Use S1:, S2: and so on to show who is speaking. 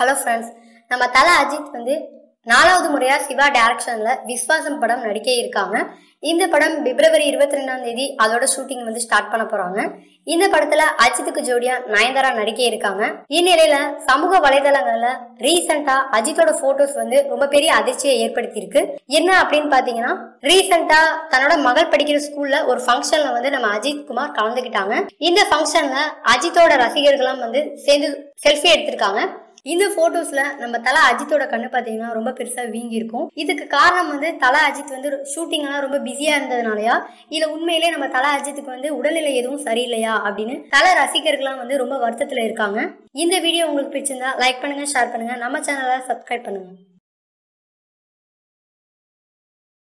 S1: hello friends நம்ம தல அஜித் வந்து நாலாவது முறையா சிவா டைரக்ஷன்ல விஸ்வாசம் படம் நடிக்க இருக்காங்க இந்த படம் பிப்ரவரி இருபத்தி ரெண்டாம் தேதி அதோட ஷூட்டிங் வந்து ஸ்டார்ட் பண்ண போறாங்க இந்த படத்துல அஜித்துக்கு ஜோடியா நயன்தாரா நடிக்க இருக்காங்க இந்நிலையில சமூக வலைதளங்கள்ல ரீசெண்டா அஜித்தோட போட்டோஸ் வந்து ரொம்ப பெரிய அதிர்ச்சியை ஏற்படுத்தியிருக்கு என்ன அப்படின்னு பாத்தீங்கன்னா ரீசெண்டா தன்னோட மகள் படிக்கிற ஸ்கூல்ல ஒரு ஃபங்க்ஷன்ல வந்து நம்ம அஜித் குமார் கலந்துக்கிட்டாங்க இந்த ஃபங்க்ஷன்ல அஜித்தோட ரசிகர்கள்லாம் வந்து சேர்ந்து செல்ஃபி எடுத்திருக்காங்க இந்த போட்டோஸ்ல நம்ம தல அஜித்தோட கண்ணு பாத்தீங்கன்னா ரொம்ப பெருசா வீங்கி இருக்கும் இதுக்கு காரணம் வந்து தல அஜித் வந்து ஷூட்டிங் எல்லாம் ரொம்ப பிஸியா இருந்ததுனாலயா இல்ல உண்மையிலே நம்ம தல அஜித்துக்கு வந்து உடல்நிலை எதுவும் சரியில்லையா அப்படின்னு தல ரசிகர்கள்லாம் வந்து ரொம்ப வருத்தத்துல இருக்காங்க இந்த வீடியோ உங்களுக்கு பிடிச்சிருந்தா லைக் பண்ணுங்க ஷேர் பண்ணுங்க நம்ம சேனலை சப்ஸ்கிரைப் பண்ணுங்க